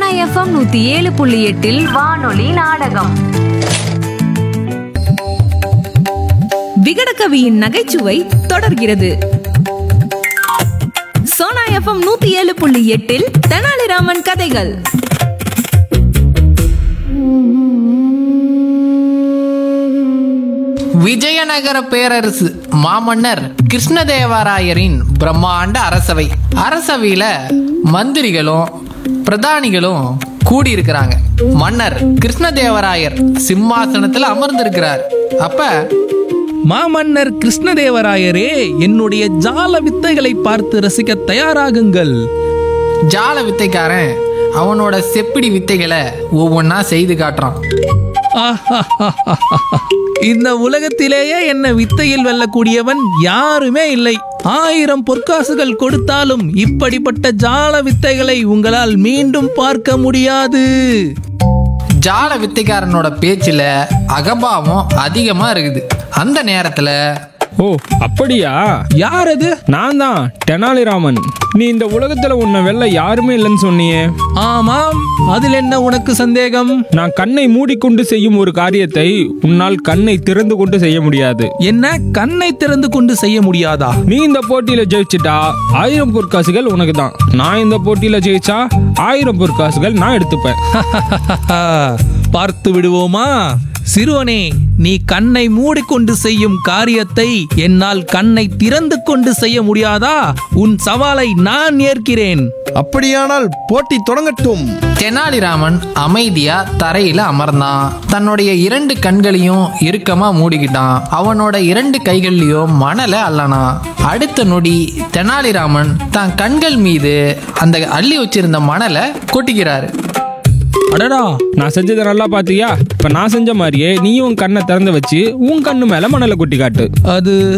FM நூத்தி ஏழு புள்ளி எட்டில் வானொலி நாடகம் விகடகவியின் நகைச்சுவை தொடர்கிறது சோனா எஃப்எம் நூத்தி ஏழு புள்ளி எட்டில் தெனாலிராமன் கதைகள் விஜயநகர பேரரசு மாமன்னர் கிருஷ்ணதேவராயரின் பிரம்மாண்ட அரசவை அரசவையில மந்திரிகளும் பிரதானிகளும் கூடியிருக்கிறாங்க மன்னர் கிருஷ்ணதேவராயர் சிம்மாசனத்துல அமர்ந்திருக்கிறார் அப்ப மாமன்னர் கிருஷ்ணதேவராயரே என்னுடைய ஜால வித்தைகளை பார்த்து ரசிக்க தயாராகுங்கள் ஜால வித்தைக்காரன் அவனோட செப்பிடி வித்தைகளை ஒவ்வொன்றா செய்து காட்டுறான் இந்த உலகத்திலேயே என்ன வித்தையில் வெல்லக்கூடியவன் யாருமே இல்லை ஆயிரம் பொற்காசுகள் கொடுத்தாலும் இப்படிப்பட்ட ஜால வித்தைகளை உங்களால் மீண்டும் பார்க்க முடியாது ஜால வித்தைக்காரனோட பேச்சுல அகபாவம் அதிகமா இருக்குது அந்த நேரத்துல ஓ அப்படியா யார் அது நான் தான் தெனாலிராமன் நீ இந்த உலகத்துல உன்னை வெல்ல யாருமே இல்லைன்னு சொன்னியே ஆமாம் அதில் என்ன உனக்கு சந்தேகம் நான் கண்ணை மூடிக்கொண்டு செய்யும் ஒரு காரியத்தை உன்னால் கண்ணை திறந்து கொண்டு செய்ய முடியாது என்ன கண்ணை திறந்து கொண்டு செய்ய முடியாதா நீ இந்த போட்டியில ஜெயிச்சிட்டா ஆயிரம் பொற்காசுகள் உனக்கு தான் நான் இந்த போட்டியில ஜெயிச்சா ஆயிரம் பொற்காசுகள் நான் எடுத்துப்பேன் பார்த்து விடுவோமா சிறுவனே நீ கண்ணை மூடிக்கொண்டு செய்யும் காரியத்தை என்னால் கண்ணை திறந்து கொண்டு செய்ய முடியாதா உன் சவாலை நான் ஏற்கிறேன் அப்படியானால் போட்டி தொடங்கட்டும் தெனாலிராமன் அமைதியா தரையில அமர்ந்தான் தன்னுடைய இரண்டு கண்களையும் இறுக்கமா மூடிக்கிட்டான் அவனோட இரண்டு கைகள்லயும் மணலை அள்ளனான் அடுத்த நொடி தெனாலிராமன் தன் கண்கள் மீது அந்த அள்ளி வச்சிருந்த மணலை கொட்டிக்கிறாரு அடடா நான் செஞ்சதை நல்லா பாத்தியா இப்ப நான் செஞ்ச மாதிரியே நீயும் உன் கண்ணை திறந்து வச்சு உன் கண்ணு மேல மணலை கொட்டி காட்டு அது